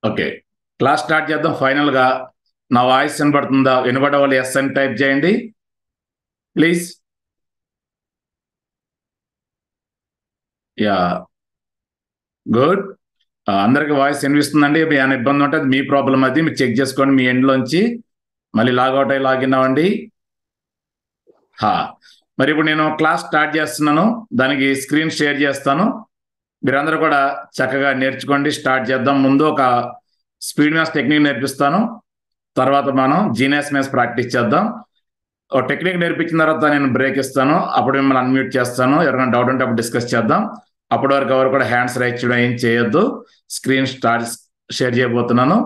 okay class start చేద్దాం final గా నా వాయిస్ వినబడుతుందా వినబడే వాళ్ళు ఎస్ అని టైప్ చేయండి ప్లీజ్ యా గుడ్ అందరికి వాయిస్ వినిపిస్తుందండి ఏమైనా ఇబ్బంది ఉంటే అది మీ ప్రాబ్లం అది మీరు చెక్ చేసుకోండి మీ ఎండ్లోంచి మళ్ళీ లాగౌట్ అయ్యి లాగిన్ అవ్వండి హా మరి ఇప్పుడు నేను క్లాస్ స్టార్ట్ చేస్తున్నాను దానికి స్క్రీన్ షేర్ చేస్తాను మీరందరూ కూడా చక్కగా నేర్చుకోండి స్టార్ట్ చేద్దాం ముందు ఒక స్పీడ్ మ్యాథ్స్ టెక్నిక్ నేర్పిస్తాను తర్వాత మనం జీనియస్ మ్యాథ్స్ ప్రాక్టీస్ చేద్దాం ఒక టెక్నిక్ నేర్పించిన తర్వాత నేను బ్రేక్ ఇస్తాను అప్పుడు మిమ్మల్ని అన్మ్యూట్ చేస్తాను ఎవరైనా డౌట్ ఉంటే అప్పుడు డిస్కస్ చేద్దాం అప్పటి వరకు ఎవరు కూడా హ్యాండ్స్ రైట్ చేయడం ఏం చేయొద్దు స్క్రీన్ స్టార్ట్ షేర్ చేయబోతున్నాను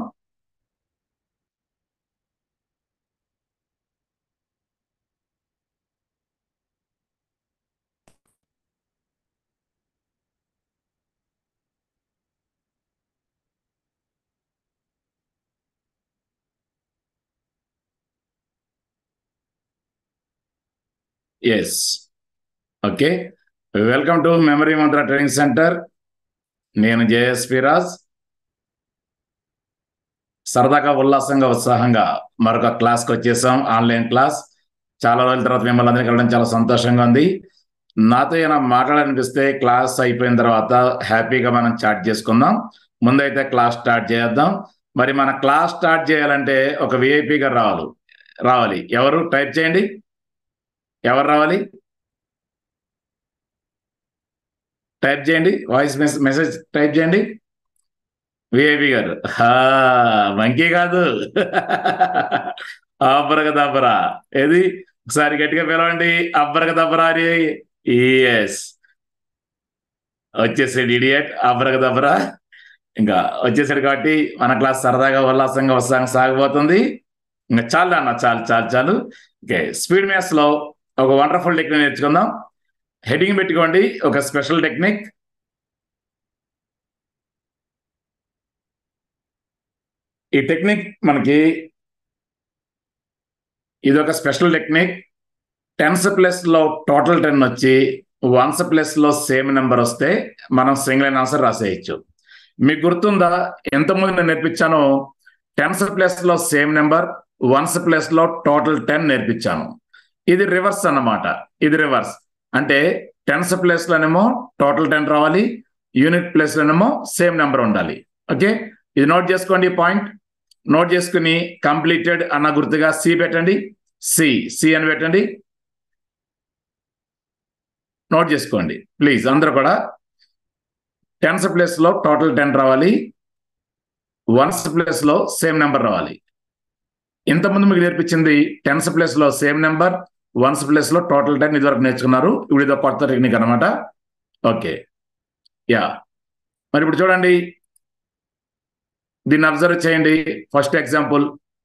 yes okay welcome to memory Mantra training centre నేను జేఎస్పి రాజ్ సరదాగా ఉల్లాసంగా ఉత్సాహంగా మరొక క్లాస్కి వచ్చేసాం ఆన్లైన్ క్లాస్ చాలా రోజుల తర్వాత మిమ్మల్ని అందరికీ వెళ్ళడం చాలా సంతోషంగా ఉంది నాతో ఏమైనా మాట్లాడాలనిపిస్తే క్లాస్ అయిపోయిన తర్వాత హ్యాపీగా మనం చాట్ చేసుకుందాం ముందైతే క్లాస్ స్టార్ట్ చేద్దాం మరి మన క్లాస్ స్టార్ట్ చేయాలంటే ఒక విఐపి గారు రావాలి రావాలి ఎవరు టైప్ చేయండి ఎవరు రావాలి టైప్ చేయండి వాయిస్ మెసేజ్ టైప్ చేయండి విఐపి గారు మంకీ కాదు అబ్బరక దబ్బరా ఏది ఒకసారి గట్టిగా పిలవండి అబ్బరక దబ్బరా అని ఎస్ వచ్చేసాడు ఇడియట్ అబ్బరక దబ్బరా ఇంకా వచ్చేసాడు కాబట్టి మన క్లాస్ సరదాగా ఉల్లాసంగా ఉత్సాహంగా సాగిపోతుంది ఇంకా చాలు అన్న చాలు చాలు చాలు ఓకే స్పీడ్ మ్యాథ్స్ లో ఒక వండర్ఫుల్ టెక్నిక్ నేర్చుకుందాం హెడింగ్ పెట్టుకోండి ఒక స్పెషల్ టెక్నిక్ ఈ టెక్నిక్ మనకి ఇది ఒక స్పెషల్ టెక్నిక్ టెన్స్ ప్లస్ లో టోటల్ టెన్ వచ్చి వన్స్ ప్లస్ లో సేమ్ నెంబర్ వస్తే మనం సింగిల్ అయిన ఆన్సర్ రాసేయచ్చు మీకు గుర్తుందా ఎంతమంది నేను నేర్పించాను టెన్స్ ప్లస్ లో సేమ్ నెంబర్ వన్స్ ప్లస్ లో టోటల్ టెన్ నేర్పించాను ఇది రివర్స్ అన్నమాట ఇది రివర్స్ అంటే టెన్స్ ప్లేస్ లోనేమో టోటల్ టెన్ రావాలి యూనిట్ ప్లేస్ లోనేమో సేమ్ నెంబర్ ఉండాలి ఓకే ఇది నోట్ చేసుకోండి పాయింట్ నోట్ చేసుకుని కంప్లీటెడ్ అన్న గుర్తుగా సి పెట్టండి సి సి అని పెట్టండి నోట్ చేసుకోండి ప్లీజ్ అందరూ కూడా టెన్స్ ప్లేస్ లో టోటల్ టెన్ రావాలి వన్స్ ప్లేస్ లో సేమ్ నెంబర్ రావాలి ఇంతకుముందు మీకు నేర్పించింది టెన్స్ ప్లేస్ లో సేమ్ నెంబర్ వన్స్ ప్లేస్ లో టోటల్ టెన్ ఇదివరకు నేర్చుకున్నారు ఇప్పుడు ఇదో కొత్త టెక్నిక్ అనమాట ఓకే యా మరి ఇప్పుడు చూడండి దీన్ని అబ్జర్వ్ చేయండి first example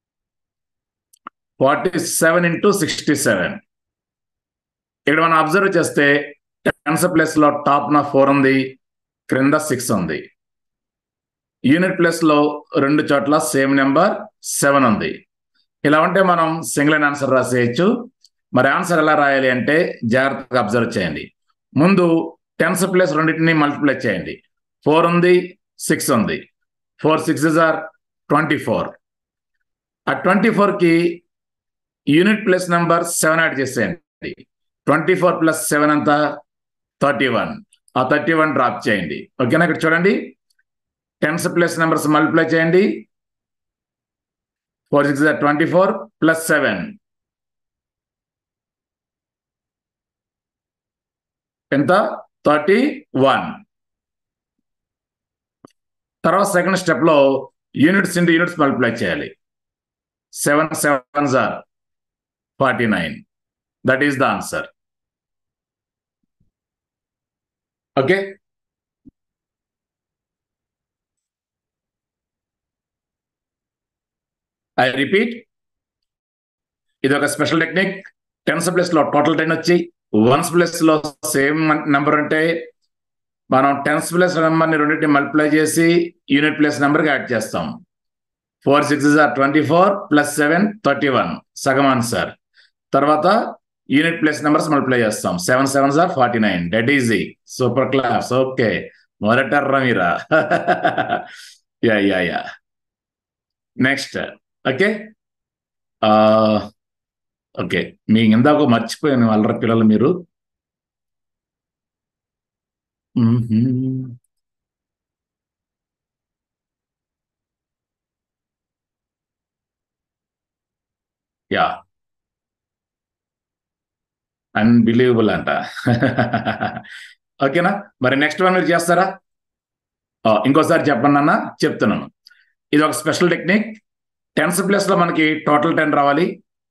forty seven into sixty seven ఇక్కడ మనం అబ్జర్వ్ చేస్తే టెన్స్ ప్లేస్ లో టాప్ నా ఫోర్ ఉంది క్రింద సిక్స్ ఉంది యూనిట్ ప్లేస్ లో రెండు చోట్ల సేమ్ నెంబర్ సెవెన్ ఉంది ఇలా ఉంటే మనం సింగిల్ అయిన ఆన్సర్ రాసేయచ్చు మరి ఆన్సర్ ఎలా రాయాలి అంటే జాగ్రత్తగా అబ్జర్వ్ చేయండి ముందు టెన్స్ ప్లస్ రెండింటిని మల్టిప్లై చేయండి ఫోర్ ఉంది సిక్స్ ఉంది four six or twenty four ఆ ట్వంటీ ఫోర్కి unit plus number seven add చేసేయండి ట్వంటీ ఫోర్ ప్లస్ సెవెన్ అంతా థర్టీ వన్ ఆ థర్టీ వన్ డ్రాప్ చేయండి ఓకేనా ఇక్కడ చూడండి టెన్స్ ప్లస్ నెంబర్స్ మల్టిప్లై చేయండి four six twenty four plus seven ఎంత థర్టీ వన్ తర్వాత సెకండ్ స్టెప్ లో యూనిట్స్ ఇంటూ యూనిట్స్ మల్టిప్లై చేయాలి seven seven or forty nine that is the answer okay I repeat ఇది ఒక స్పెషల్ టెక్నిక్ టెన్స్ ప్లస్ లో total ten వచ్చి ones plus లో same number అంటే మనం టెన్స్ ప్లస్ నెంబర్ని రెండింటిని మల్టిప్లై చేసి యూనిట్ ప్లస్ నెంబర్కి యాడ్ చేస్తాం four six or twenty four plus seven thirty one సగం ఆన్సర్ తర్వాత యూనిట్ ప్లస్ నెంబర్స్ మల్టిప్లై చేస్తాం seven seven or forty nine that easy super class okay మొదటర్రా మీరా yeah yeah yeah next okay okay మీ ఇందాక మర్చిపోయాను అల్లరి పిల్లలు మీరు యా అన్బిలీవబుల్ అంట ఓకేనా మరి నెక్స్ట్ వన్ మీరు చేస్తారా ఆ, ఇంకోసారి చెప్పండి అన్న చెప్తున్నాను ఇది ఒక స్పెషల్ టెక్నిక్ టెన్స్ ప్లేస్ లో మనకి టోటల్ టెన్ రావాలి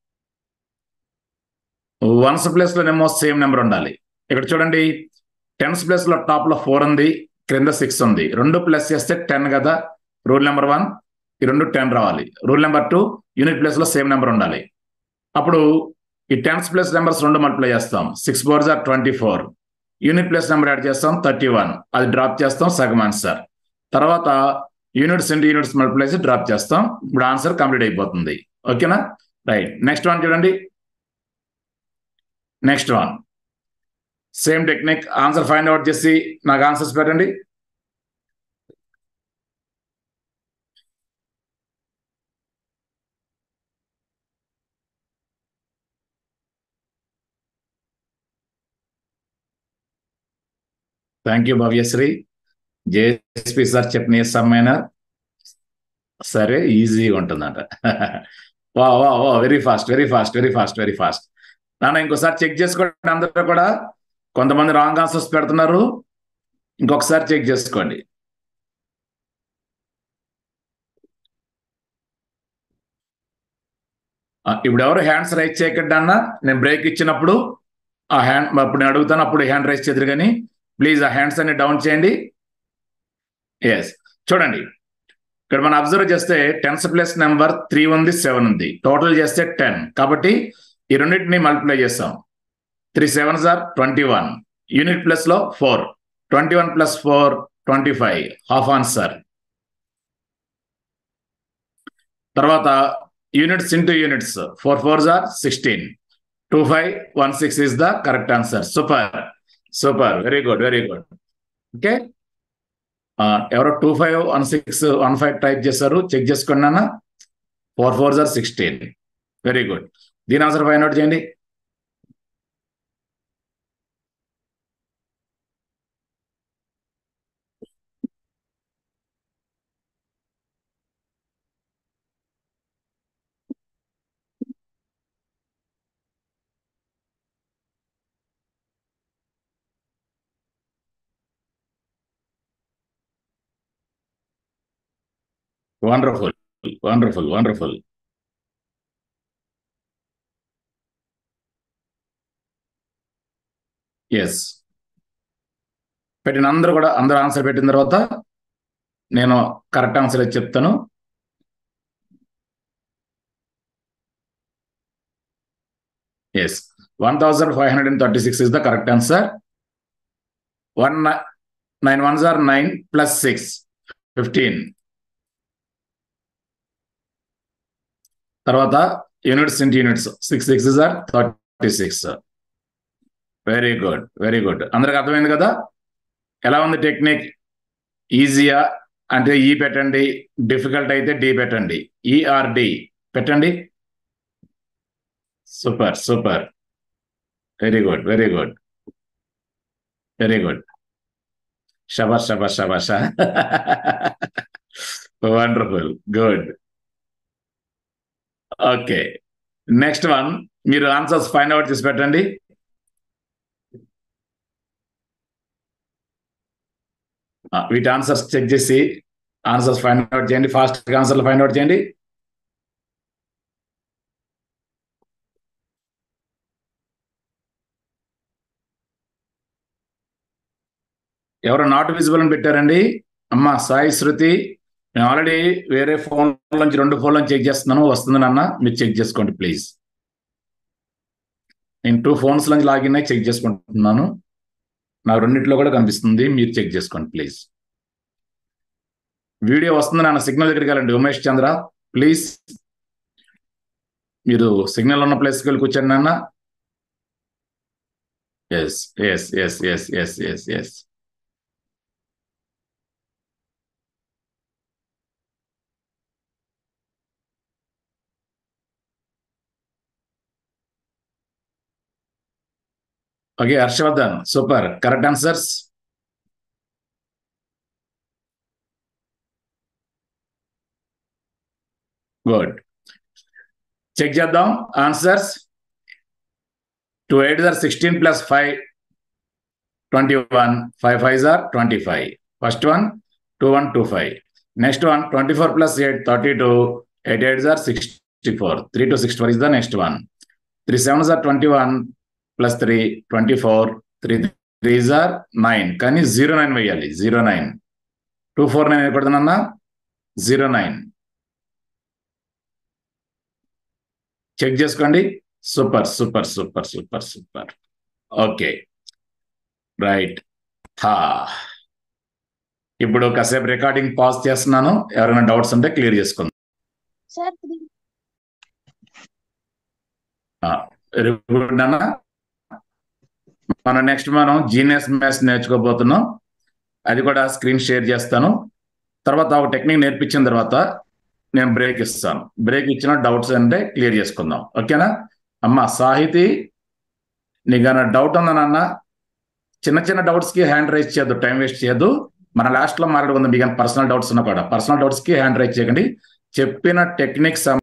వన్స్ ప్లేస్ లోనేమో సేమ్ నెంబర్ ఉండాలి ఇక్కడ చూడండి టెన్స్ ప్లేస్ లో టాప్ లో ఫోర్ ఉంది క్రింద సిక్స్ ఉంది రెండు ప్లస్ చేస్తే టెన్ కదా రూల్ నెంబర్ వన్ ఈ రెండు టెన్ రావాలి rule number two unit place లో సేమ్ నెంబర్ ఉండాలి అప్పుడు ఈ టెన్స్ ప్లస్ నెంబర్స్ రెండు మల్టిప్లై చేస్తాం సిక్స్ ఫోర్ జార్ twenty four unit plus number add చేస్తాం థర్టీ వన్ అది డ్రాప్ చేస్తాం సగం ఆన్సర్ తర్వాత యూనిట్స్ ఇంటూ యూనిట్స్ మల్టిప్లై చేసి డ్రాప్ చేస్తాం ఇప్పుడు ఆన్సర్ కంప్లీట్ అయిపోతుంది ఓకేనా రైట్ నెక్స్ట్ వన్ చూడండి next one same technique answer find out చేసి నాకు ఆన్సర్స్ పెట్టండి thank you Bhavyasri JSP sir చెప్పిన సమయన సరే ఈజీగా ఉంటుందంట వా వా వా very fast very fast very fast very fast నాన్న ఇంకోసారి చెక్ చేసుకోండి అందరూ కూడా కొంతమంది రాంగ్ ఆన్సర్స్ పెడుతున్నారు ఇంకొకసారి చెక్ చేసుకోండి ఆ, ఇప్పుడు ఎవరు హ్యాండ్స్ రైజ్ చేయకండి అన్న నేను బ్రేక్ ఇచ్చినప్పుడు ఆ హ్యాండ్ అప్పుడు నేను అడుగుతాను అప్పుడు హ్యాండ్ రైజ్ చేద్దరు కానీ ప్లీజ్ ఆ హ్యాండ్స్ అన్ని డౌన్ చేయండి ఎస్ చూడండి ఇక్కడ మనం అబ్జర్వ్ చేస్తే టెన్స్ ప్లస్ నెంబర్ త్రీ ఉంది సెవెన్ ఉంది టోటల్ చేస్తే టెన్ కాబట్టి ఈ రెండింటిని మల్టిప్లై చేస్తాం త్రీ సెవెన్ సార్ ట్వంటీ వన్ యూనిట్ ప్లస్ లో four twenty one plus four twenty five half answer తర్వాత units into units four four జార్ sixteen two five one six is the correct answer super super very good very good okay ఎవరో two five one six one five type చేశారు check చేసుకోండి అన్న four four జార్ sixteen very good దీని answer find out చేయండి wonderful wonderful wonderful yes పెట్టిన అందరూ కూడా అందరూ ఆన్సర్ పెట్టిన తర్వాత నేను కరెక్ట్ ఆన్సర్ అయితే చెప్తాను yes one thousand five hundred and thirty six is the correct answer one nine one జార్ నైన్ ప్లస్ సిక్స్ ఫిఫ్టీన్ తర్వాత units into units six six or thirty six very good very good అందరికి అర్థమైంది కదా ఎలా ఉంది technique ఈజీయా అంటే ఈ పెట్టండి డిఫికల్ట్ అయితే డి పెట్టండి ఈఆర్డి పెట్టండి super super very good very good very good షబాష్ షబాష్ షబాష్ wonderful good okay next one మీరు ఆన్సర్స్ ఫైండ్ అవుట్ చేసి పెట్టండి ఆ, వీటి ఆన్సర్స్ చెక్ చేసి ఆన్సర్స్ ఫైండ్ అవుట్ చేయండి ఫాస్ట్ ఆన్సర్లు ఫైండ్ అవుట్ చేయండి ఎవరు నాట్ విజిబుల్ అని పెట్టారండి అమ్మ సాయి శృతి నేను ఆల్రెడీ వేరే ఫోన్ నుంచి రెండు ఫోన్ల చెక్ చేస్తున్నాను వస్తుంది నాన్న మీరు చెక్ చేసుకోండి ప్లీజ్ నేను టూ ఫోన్స్ నుంచి లాగిన్ అయి చెక్ చేసుకుంటున్నాను నాకు రెండింటిలో కూడా కనిపిస్తుంది మీరు చెక్ చేసుకోండి ప్లీజ్ వీడియో వస్తుంది నాన్న సిగ్నల్ దగ్గరికి వెళ్ళండి ఉమేష్ చంద్ర ప్లీజ్ మీరు సిగ్నల్ ఉన్న ప్లేస్కి వెళ్ళి కూర్చోండి నాన్న yes yes yes yes yes yes yes okay Harshavardhan super correct answers good check చేద్దాం answers two eight or sixteen plus five twenty one five five or twenty five first one two one two five next one twenty four plus eight thirty two eight eight or sixty four three two sixty four is the next one three seven or twenty one plus three twenty four three three or nine కానీ zero nine వేయాలి zero nine two four nine వేయకూడదనన్నా zero nine check చేసుకోండి super super super super super okay right హా ఇప్పుడు కాసేపు recording pause చేస్తున్నాను ఎవరైనా doubts ఉంటే క్లియర్ చేసుకుందాం సార్ త్రీ వెరీ గుడ్ అన్న మనం నెక్స్ట్ మనం జీనియస్ మ్యాథ్స్ నేర్చుకోబోతున్నాం అది కూడా స్క్రీన్ షేర్ చేస్తాను తర్వాత ఒక టెక్నిక్ నేర్పించిన తర్వాత నేను బ్రేక్ ఇస్తాను బ్రేక్ ఇచ్చిన డౌట్స్ అంటే క్లియర్ చేసుకుందాం ఓకేనా అమ్మ సాహితీ నీకు ఏమైనా డౌట్ ఉందా నాన్న చిన్న చిన్న డౌట్స్ కి హ్యాండ్ రైజ్ చేయొద్దు టైం వేస్ట్ చేయొద్దు మన లాస్ట్ లో మాట్లాడుకుందాం మీకు పర్సనల్ డౌట్స్ ఉన్నా కూడా పర్సనల్ డౌట్స్ కి హ్యాండ్ రైజ్ చేయకండి చెప్పిన టెక్నిక్స్